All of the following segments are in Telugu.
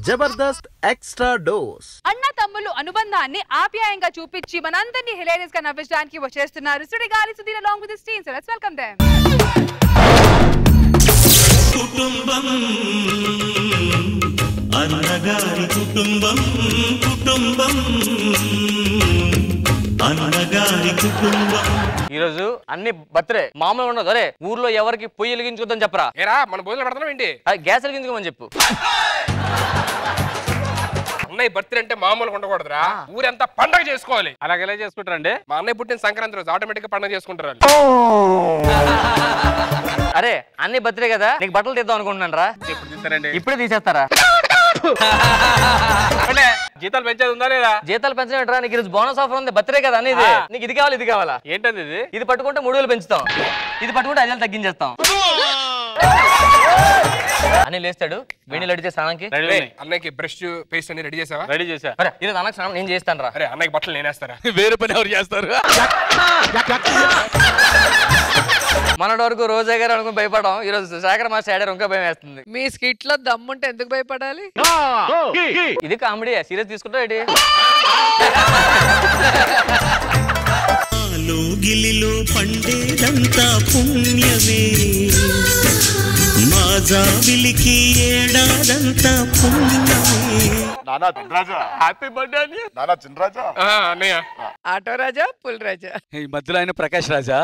జబర్దస్త్ ఎక్స్ట్రా డోస్ అన్న తమ్ముళ్ళు అనుబంధాన్ని ఆప్యాయంగా చూపించి మనందరినీ హిలేరియస్ గా నవ్వించడానికి వచ్చేస్తున్నారు Sudigali Sudheer along with team so let's welcome them కుటుంబం అన్నగారి కుటుంబం కుటుంబం అన్నగారి కుటుంబం ఈరోజు అన్ని బర్త్డే మామూలుగా ఉండదు అరే ఊర్లో ఎవరికి పొయ్యి వెలిగించుకోద్దని చెప్పరా ఏరా మన భోజనం పెడతాం ఏంటి ఆ, గ్యాస్ వెలిగించుకోమని చెప్పు అన్నయ్య బర్త్డే అంటే మామూలుగా ఉండకూడదురా ఊరంతా పండగ చేసుకోవాలి అలాగే ఎలా చేసుకుంటారండి మా అన్నయ్య పుట్టిన సంక్రాంతి రోజు ఆటోమేటిక్ గా పండగ చేసుకుంటారు వాళ్ళు. అరే అన్ని బర్త్డే కదా నీకు బట్టలు తీద్దాం అనుకుంటున్నాను రా ఇప్పుడు తీస్తారండి ఇప్పుడే తీసేస్తారా అంటే జీతాలు పెంచేది ఉందా లేదా జీతాలు పెంచడం ఏంట్రా నీకు ఈరోజు బోనస్ ఆఫర్ ఉంది బర్త్డే కదా అనేది ఆ. నీకు ఇది కావాలి ఇది కావాలా ఏంటండి ఇది ఇది పట్టుకుంటే మూడు వేలు పెంచుతాం ఇది పట్టుకుంటే ఐదు వేలు తగ్గించేస్తాం అని లేస్తాడు వేణి లడిచే స్నానానికి రెడీ రేయ్, అన్నయ్యకి బ్రష్ పేస్ట్ అన్ని రెడీ చేసావా రెడీ చేశా అరే ఇది అన్నకు స్నానం నేను చేస్తాను రా అరే అన్నయ్యకి బట్టలు నేనేస్తారా వేరే పని ఎవరు చేస్తారు మనటి వరకు రోజా గారు అనుకుని భయపడడం ఈ రోజు శేఖర్ మాస్టర్ ఆడారు ఇంకా భయం వేస్తుంది మీ స్కిట్ లో దమ్ముంటే ఎందుకు భయపడాలి ఇది కామెడీ సీరియస్ తీసుకుంటా ఏంటి ఆలో గిలిలో పండేదంతా పుణ్యమే మా జాబిలికి ఏడాదంతా పుణ్యమే నానా చినరాజా హ్యాపీ బర్త్డే అని నానా చినరాజా ఆ, అన్నయ్య ఆటో రాజా పుల్ రాజా ఈ మధ్యలో ఆయన ప్రకాష్ రాజా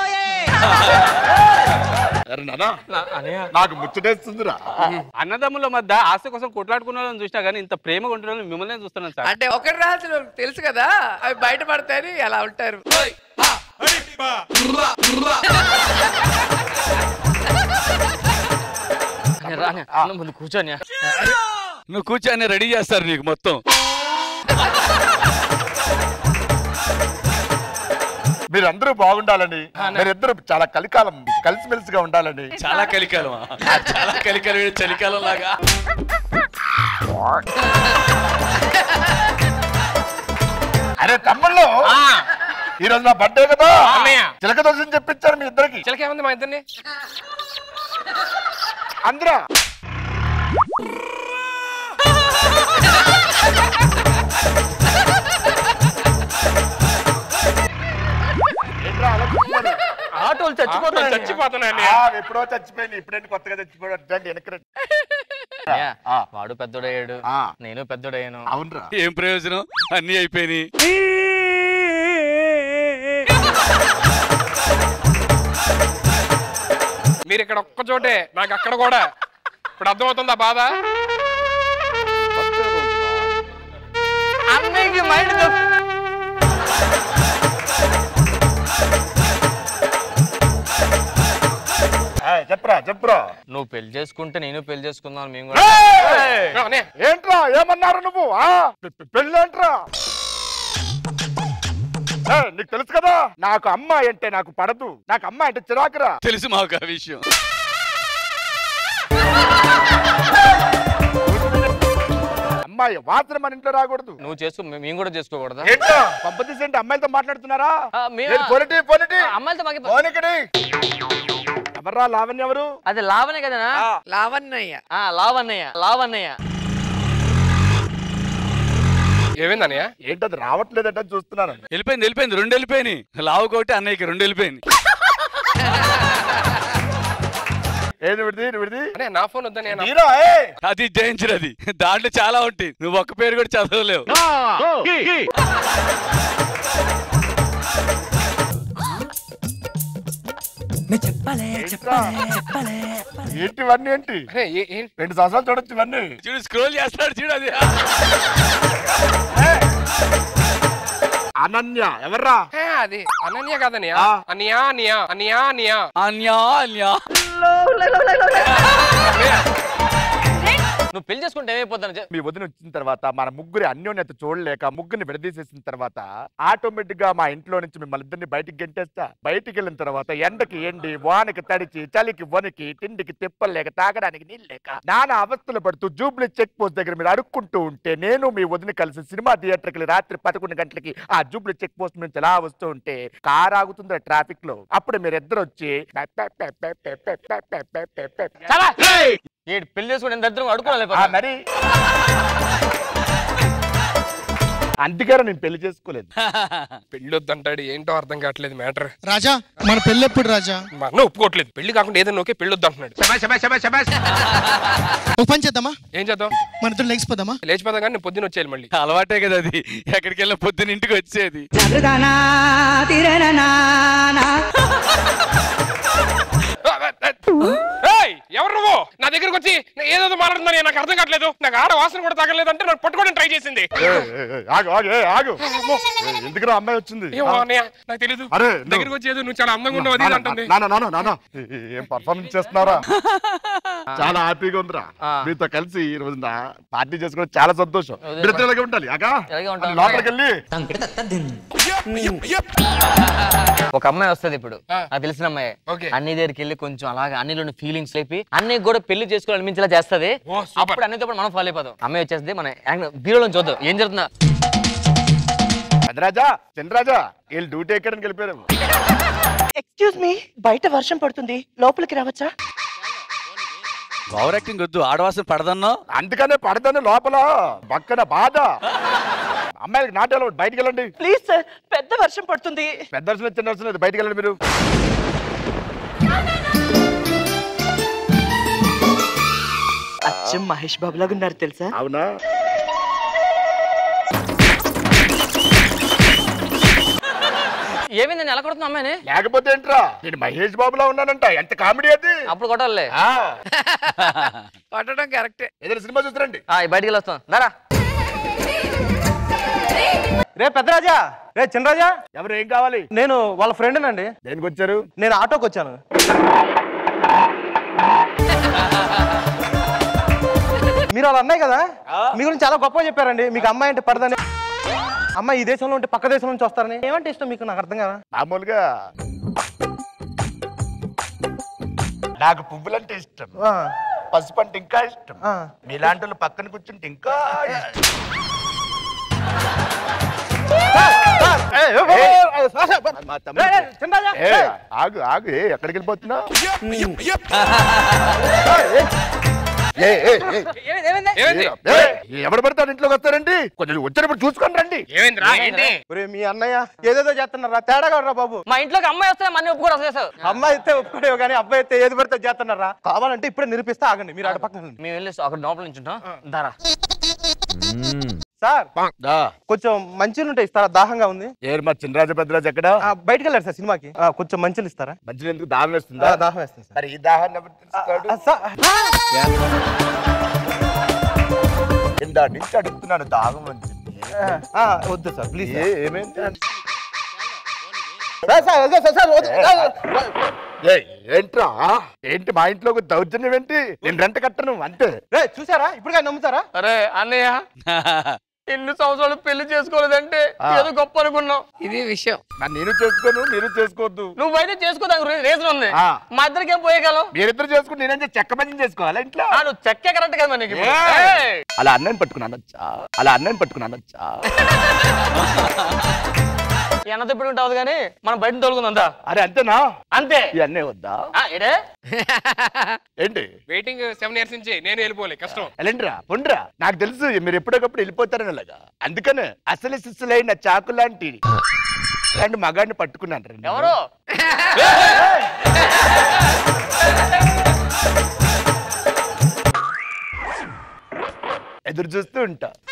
అరే నానా నాకు ముచ్చటేస్తుందిరా అన్నదమ్ముల మధ్య ఆస్తి కోసం కొట్లాడుకున్న వాళ్ళని చూసినా కానీ ఇంత ప్రేమ ఉంటున్న మిమ్మల్ని చూస్తున్నాను సార్ అంటే ఒకటి రాజు తెలుసు కదా అవి బయటపడతాయని అలా ఉంటారు అన్నయ్య, రా అన్నయ్య. అన్న ముందు కూర్చోని నువ్వు కూర్చొని రెడీ చేస్తారు నీకు మొత్తం మీరందరూ బాగుండాలని మీరిద్దరు చాలా కలికాలం కలిసిమెలిసిగా ఉండాలని చాలా కలికాలం చాలా కలికాలం చలికాలం లాగా అరే తమ్ముళ్ళు ఈ రోజు నా బర్త్డే కదా అన్నయ్య. చిలక దోషం చెప్పించారు మీ ఇద్దరికి చిలకేముంది మా ఇద్దరిని అందరా ఏంట్రా ఆలోచిస్తున్నారు? ఆటోలు చచ్చిపోతాను చచ్చిపోతున్నా ఆ, అన్నయ్య ఎప్పుడో చచ్చిపోయింది ఇప్పుడేంటి కొత్తగా చచ్చిపోయాడు రండి వెనక్కి రండి. ఆ. వాడు పెద్దోడయ్యాడు ఆ. నేను పెద్దోడయ్యాను అవునరా ఏం ప్రయోజనం అన్ని అయిపోయినాయి మీరు ఇక్కడ ఒక్క చోటే నాకు అక్కడ కూడా ఇప్పుడు అర్థమవుతుందా బాధ అన్నయ్యకి మైండ్ ఏయ్, చెప్పురా చెప్పురా నువ్వు పెళ్లి చేసుకుంటే నేను పెళ్లి చేసుకుందాం మేము కూడా ఏయ్! అన్నయ్య ఏంట్రా ఏమన్నారు నువ్వు ఆ? పె- పె- పెళ్ళేంట్రా ఏయ్, నీకు తెలుసు కదా నాకు అమ్మాయి అంటే నాకు పడదు నాకు అమ్మాయి అంటే చిరాకురా తెలుసు మాకు ఆ విషయం అమ్మాయి వాసన మన ఇంట్లో రాకూడదు నువ్వు చేసుకో మే- మేము కూడా చేసుకోకూడదా ఏంటో పంపతీసి ఏంటి అమ్మాయిలతో మాట్లాడుతున్నారా ఆ, మే- ఏంటి, పోనిటి పోనిటి ఆ, అమ్మాయిలతో మాకు పోనికడి ఎవర్రా లావణ్య ఎవరు అది లావనే కదనా లావన్నయ్య ఆ, లావన్నయ్య లావన్నయ్య ఏమైంది అన్నయ్య ఏంటది రావట్లేదట చూస్తున్నాను వెళ్ళిపోయింది వెళ్ళిపోయింది రెండు వెళ్ళిపోయినాయి లావు కొట్టి అన్నయ్యకి రెండు వెళ్ళిపోయింది ఏది విడిది విడిది అన్నయ్య నా ఫోన్ వద్దా హీరో ఏయ్! అది జయించరు అది దాంట్లో చాలా ఉంటాయి నువ్వు ఒక్క పేరు కూడా చదవలేవు ఏంట్రా? ఏంటి ఇవన్నీ ఏంటి అరే ఏ- ఏం రెండు సంవత్సరాలు చూడొచ్చు ఇవన్నీ చూడు స్క్రోల్ చేస్తాడు చూడు అది అనన్య ఎవర్రా హే, అది అనన్య కాదన్నయ్య ఆ. అనియా అనియా అనియా అనియా అన్యా అన్యా నువ్వు పెళ్లి చేసుకుంటే ఏమైపోతాను చె- మీ వదిన వచ్చిన తర్వాత మన ముగ్గురి అన్యోన్యత చూడలేక ముగ్గురిని విడదీసేసిన తర్వాత ఆటోమేటిక్ గా మా ఇంట్లో నుంచి మిమ్మల్ని ఇద్దరిని బయటికి గెంటేస్తా బయటికి వెళ్ళిన తర్వాత ఎండకి ఎండి వానకి తడిచి చలికి వనికి తిండికి తిప్పలు లేక తాగడానికి నీళ్ళు లేక నానా అవస్థలు పడుతూ జూబ్లీ చెక్ పోస్ట్ దగ్గర మీరు అడుక్కుంటూ ఉంటే నేను మీ వదిన కలిసి సినిమా థియేటర్కి వెళ్ళి రాత్రి పదకొండు గంటలకి ఆ జూబ్లీ చెక్ పోస్ట్ నుంచి అలా వస్తూ ఉంటే కార్ ఆగుతుంది ట్రాఫిక్ లో అప్పుడు మీరు ఇద్దరు వచ్చి "పె- పె- పె- పె- పె- పె- పె- పె- పె- పె- పె- ఏడు పెళ్లి చేసుకుని ఎంత దరిద్రం అడుకోవాలి ఆ, మరి అందుకనే నేను పెళ్లి చేసుకోలేదు పెళ్లి వద్దంటాడు ఏంటో అర్థం కావట్లేదు మ్యాటర్ రాజా మన పెళ్ళెప్పుడు రాజా మా అన్న ఒప్పుకోవట్లేదు పెళ్లి కాకుండా ఏదైనా ఓకే పెళ్లి వద్దంటున్నాడు ఒక పని చేద్దామా ఏం చేద్దాం మన ఇద్దరు లేచిపోదామా లేచిపోతాం కానీ నేను పొద్దున్న వచ్చేయాలి మళ్ళీ అలవాటే కదా అది ఎక్కడికి వెళ్ళిన పొద్దున ఇంటికి వచ్చేది ఏయ్, ఎవరు నువ్వు నా దగ్గరకు వచ్చి నా ఏదేదో మాట్లాడుతున్నా నాకు అర్థం కావట్లేదు నాకు ఆడ వాసన కూడా తగలేదంటే నాకు పట్టుకోవడం ట్రై చేసింది ఏ, ఏ, ఏ, ఆగు ఆగు ఏ, ఆగు ఏ, ఎందుకురా అమ్మాయి వచ్చింది ఏమో అన్నయ్య, నాకు తెలీదు అరే, దగ్గరికి వచ్చి ఏదో నువ్వు చాలా అందంగా ఉన్నావు అది ఇది అంటుంది నాన్న నాన్న నాన్న ఏ, ఏ, ఏం పర్ఫార్మెన్స్ చేస్తున్నారా చాలా హ్యాపీగా ఉందిరా ఆ. మీతో కలిసి ఈ రోజున పార్టీ చేసుకోవడం చాలా సంతోషం అదే. మీరు ఇలాగే ఉండాలి అగా ఇలాగే ఉంటాం. లోపలికి వెళ్ళి ఒక అమ్మాయి వస్తుంది ఇప్పుడు ఆ. నాకు తెలిసిన అమ్మాయి ఓకే. అన్ని దగ్గరికి వెళ్ళి కొంచెం అలాగా అన్నిలోని ఫీలింగ్స్ లేపి అన్ని కూడా పెళ్లి చేసుకోవాలనిపించేలా చేస్తది ఓ, సూపర్. అప్పుడు అన్నితో పాటు మనం ఫాలో అయిపోదాం అమ్మాయి వచ్చేస్తే మన బీరోలో చూద్దాం ఏం జరుగుతుందా చంద్రరాజా చంద్రరాజా వీళ్ళు డ్యూటీ ఎక్కడానికి వెళ్ళిపోయారు ఎక్స్క్యూజ్ మీ బయట వర్షం పడుతుంది లోపలికి రావచ్చా ఓవర్ యాక్టింగ్ వద్దు ఆడవాసం పడదన్నావు అందుకనే పడతాను లోపల పక్కన బాధ అమ్మాయికి నాటాలు బయటికి వెళ్ళండి ప్లీజ్ సార్ పెద్ద వర్షం పడుతుంది పెద్ద అవసరం లేదు, చిన్న అవసరం లేదు బయటికి వెళ్ళండి మీరు అచ్చం మహేష్ బాబు లాగా ఉన్నారు తెలుసా అవునా ఏమైంది నేను ఎలా కొడుతున్నా అమ్మాయిని లేకపోతే ఏంట్రా నేను మహేష్ బాబులా ఉన్నానంట ఎంత కామెడీ అది అప్పుడు కొట్టాలి ఆ, కొట్టడం కరెక్టే ఏదైనా సినిమా చూస్తారండి బయటికి వెళ్ళి వస్తాం దారా రే పెద్దరాజా రే చిన్నరాజా ఎవరు ఏం కావాలి నేను వాళ్ళ ఫ్రెండ్ అండి దేనికి వచ్చారు నేను ఆటోకి వచ్చాను మీరు వాళ్ళ అన్నయ్య కదా మీ గురించి చాలా గొప్పగా చెప్పారండి మీకు అమ్మాయి అంటే పడదని అమ్మాయి ఈ దేశంలో ఉంటే పక్క దేశం నుంచి వస్తారని ఏమంటే ఇష్టం మీకు నాకు అర్థం కదా మామూలుగా నాకు పువ్వులంటే ఇష్టం పసుపు అంటే ఇంకా ఇష్టం మీలాంటి వాళ్ళు పక్కన కూర్చుంటే ఇంకా ఇష్టం. మా తమ్ముడు. ఏ, ఆగు ఆగు ఏ, ఎక్కడికి వెళ్ళిపోతున్నావు ఏ, ఏ, ఏ, ఏమైంది ఏ, ఎవడు పడతాడు ఇంట్లోకి వస్తారండి కొంచెం వచ్చినప్పుడు చూసుకొని రండి ఏమైందిరా ఏంటి ఒరే మీ అన్నయ్య ఏదేదో చేస్తున్నారా తేడాగా రా బాబు మా ఇంట్లోకి అమ్మాయి వస్తే మన ఒప్పుకోరు అసలు సార్ అమ్మాయి అయితే ఒప్పుకోలేవు కానీ అబ్బాయి అయితే ఏది పడితే చేస్తున్నారా కావాలంటే ఇప్పుడే నిరూపిస్తే ఆగండి మీరు అటు పక్కన మేము వెళ్ళి అక్కడ లోపల నుంచి ఉంటాం దారా సార్ దా. కొంచెం మంచిలు ఉంటాయి ఇస్తారా దాహంగా ఉంది ఏరు మా చిన్నరాజు పెద్దరాజు ఎక్కడ ఆ, బయటికి వెళ్ళారు సార్ సినిమాకి ఆ, కొంచెం మంచిలు ఇస్తారా మంచి ఎందుకు దాహం వేస్తుందా ఆ, దాహం వేస్తుంది సార్ మరి ఈ దాహాన్ని ఎవరు తీరుస్తాడు? ఆ, సార్ ఇందా నుంచి అడుగుతున్నాను దాహం అని చెప్పి ఆ, వద్దు సార్ ప్లీజ్ ఏ, ఏమైంది సార్ సార్ వద్దు సార్, సార్ వద్దు. ఏ, ఏంట్రా ఏంటి మా ఇంట్లోకి దౌర్జన్యం ఏంటి నేను రెంట కట్టను అంతే రే చూసారా ఇప్పుడు నమ్ముతారా అరే అన్నయ్య ఎన్ని సంవత్సరాలు పెళ్లి చేసుకోలేదంటే ఆ. ఏదో గొప్ప అనుకున్నావు ఇది విషయం నన్ను నేను చేసుకోను మీరు చేసుకోవద్దు నువ్వు బయట చేసుకోదానికి రీజన్ ఉంది ఆ. మా ఇద్దరికి ఏం పోయేగలం మీరిద్దరు చేసుకుని నేనేం చేసి చెక్క పని చేసుకోవాలా ఇంట్లో ఆ, నువ్వు చెక్కే కరెక్ట్ కదా మనకి ఇప్పుడు. ఏయ్! ఏయ్! అలా అన్నని పట్టుకుని అనొచ్చా అలా అన్నని పట్టుకుని అనొచ్చా ఎన్న తిప్పుడు ఉంటావు కానీ మనం బయట తోలుకుందా అరే అంతేనా అంతే ఈ అన్నే వద్దా ఆ, ఏడే ఏంటి వెయిటింగ్ సెవెన్ ఇయర్స్ నుంచి నేను వెళ్ళిపోలే కష్టం వెళ్ళండిరా పొండ్రా నాకు తెలుసు మీరు ఎప్పటికప్పుడు వెళ్ళిపోతారని అలాగా అందుకనే అసలు సిస్సులైన చాకు లాంటి రెండు మగాడిని పట్టుకున్నాను రండి. ఎవరు ఎదురు చూస్తూ ఉంటా